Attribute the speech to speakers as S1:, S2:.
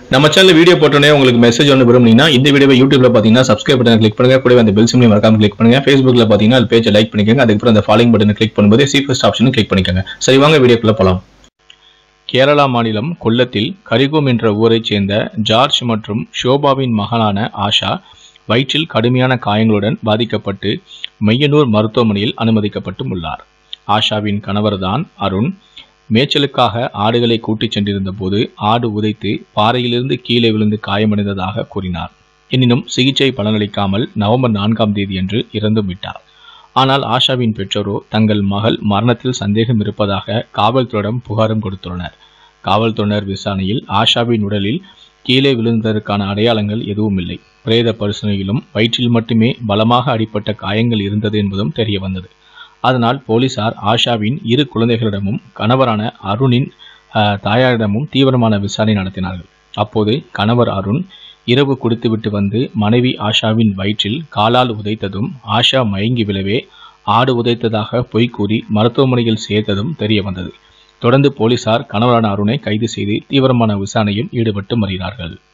S1: நம்ம channel video போட்டோன்னே உங்களுக்கு மெசேஜ் ஒன்று விரும்புனீங்கன்னா இந்த வீடியோவை யூடியூப்ல பார்த்தீங்கன்னா சப்ஸ்கிரைப் பட்டன் கிளிக் பண்ணுங்க கூடவே அந்த பெல் சிம்லையும் மறக்காம கிளிக் பண்ணுங்க ஃபேஸ்புக்ல பார்த்தீங்கன்னா அது பேஜை லைக் பண்ணிக்கோங்க அதுக்கப்புறம் அந்த ஃபாலோயிங் பட்டனை கிளிக் பண்ணும்போது சி ஃபர்ஸ்ட் ஆப்ஷனும் கிளிக் பண்ணிக்கோங்க சரி வாங்க வீடியோக்குள்ள போலாம் கேரளா மாநிலம் கொல்லத்தில் கரிகோம் என்ற ஊரைச் சேர்ந்த ஜார்ஜ் மற்றும் ஷோபாவின் மகனான ஆஷா வயிற்றில் கடுமையான காயங்களுடன் பாதிக்கப்பட்டு மையனூர் மருத்துவமனையில் அனுமதிக்கப்பட்டும் உள்ளார் ஆஷாவின் கணவர்தான் அருண் மேய்ச்சலுக்காக ஆடுகளை கூட்டிச் சென்றிருந்த போது ஆடு உதைத்து பாறையிலிருந்து கீழே விழுந்து காயமடைந்ததாக கூறினார் எனினும் சிகிச்சை பலனளிக்காமல் நவம்பர் நான்காம் தேதியன்று இறந்தும் விட்டார் ஆனால் ஆஷாவின் பெற்றோரோ தங்கள் மகள் மரணத்தில் சந்தேகம் இருப்பதாக காவல்துறையிடம் புகாரும் கொடுத்துள்ளனர் காவல்துறையினர் விசாரணையில் ஆஷாவின் உடலில் கீழே விழுந்ததற்கான அடையாளங்கள் எதுவும் இல்லை பிரேத பரிசோதனையிலும் வயிற்றில் மட்டுமே பலமாக அடிப்பட்ட காயங்கள் இருந்தது என்பதும் தெரிய வந்தது அதனால் போலீசார் ஆஷாவின் இரு குழந்தைகளிடமும் கணவரான அருணின் அஹ், தாயாரிடமும் தீவிரமான விசாரணை நடத்தினார்கள் அப்போது கணவர் அருண் இரவு குடித்துவிட்டு வந்து மனைவி ஆஷாவின் வயிற்றில் காலால் உதைத்ததும் ஆஷா மயங்கி விழவே ஆடு உதைத்ததாக பொய் கூறி மருத்துவமனையில் சேர்த்ததும் தெரிய வந்தது தொடர்ந்து போலீசார் கணவரான அருணை கைது செய்து தீவிரமான விசாரணையில் ஈடுபட்டு வருகிறார்கள்